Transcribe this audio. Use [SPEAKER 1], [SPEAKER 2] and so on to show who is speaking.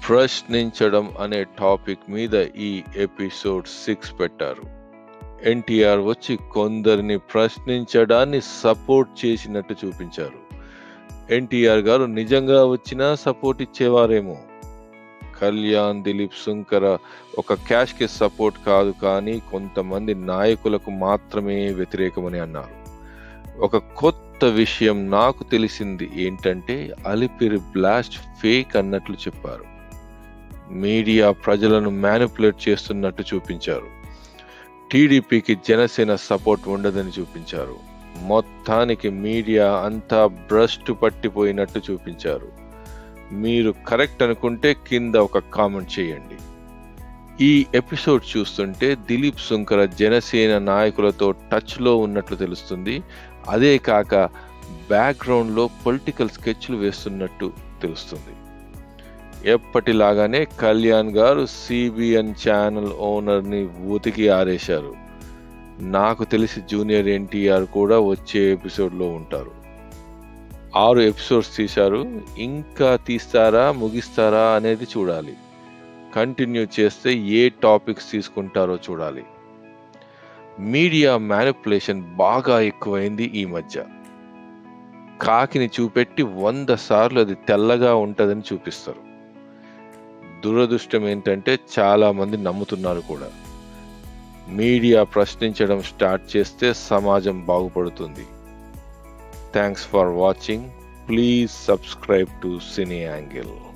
[SPEAKER 1] ప్రశ్నించడం అనే టాపిక్ మీద ఈ ఎపిసోడ్ సిక్స్ పెట్టారు ఎన్టీఆర్ వచ్చి కొందరిని ప్రశ్నించడాన్ని సపోర్ట్ చేసినట్టు చూపించారు ఎన్టీఆర్ గారు నిజంగా వచ్చినా సపోర్ట్ ఇచ్చేవారేమో కళ్యాణ్ దిలీప్ సుంకర ఒక క్యాష్ కి సపోర్ట్ కాదు కానీ కొంతమంది నాయకులకు మాత్రమే వ్యతిరేకమని అన్నారు ఒక కొత్త విషయం నాకు తెలిసింది ఏంటంటే అలిపిరి బ్లాస్ట్ ఫేక్ అన్నట్లు చెప్పారు మీడియా ప్రజలను మ్యానిపులేట్ చేస్తున్నట్టు చూపించారు టీడీపీకి జనసేన సపోర్ట్ ఉండదని చూపించారు మొత్తానికి మీడియా అంతా భ్రష్టు పట్టిపోయినట్టు చూపించారు మీరు కరెక్ట్ అనుకుంటే కింద ఒక కామెంట్ చేయండి ఈ ఎపిసోడ్ చూస్తుంటే దిలీప్ సుంకర జనసేన నాయకులతో టచ్లో ఉన్నట్లు తెలుస్తుంది అదే కాక బ్యాక్గ్రౌండ్లో పొలిటికల్ స్కెచ్లు వేస్తున్నట్టు తెలుస్తుంది ఎప్పటిలాగానే కళ్యాణ్ గారు సిబిఎన్ ఛానల్ ఓనర్ని ఊతికి ఆరేశారు నాకు తెలిసి జూనియర్ ఎన్టీఆర్ కూడా వచ్చే ఎపిసోడ్లో ఉంటారు ఆరు ఎపిసోడ్స్ తీశారు ఇంకా తీస్తారా ముగిస్తారా అనేది చూడాలి కంటిన్యూ చేస్తే ఏ టాపిక్స్ తీసుకుంటారో చూడాలి మీడియా మ్యానిపులేషన్ బాగా ఎక్కువైంది ఈ మధ్య కాకిని చూపెట్టి వంద సార్లు అది తెల్లగా ఉంటుందని చూపిస్తారు దురదృష్టం ఏంటంటే చాలా మంది నమ్ముతున్నారు కూడా మీడియా ప్రశ్నించడం స్టార్ట్ చేస్తే సమాజం బాగుపడుతుంది thanks for watching please subscribe to cine angle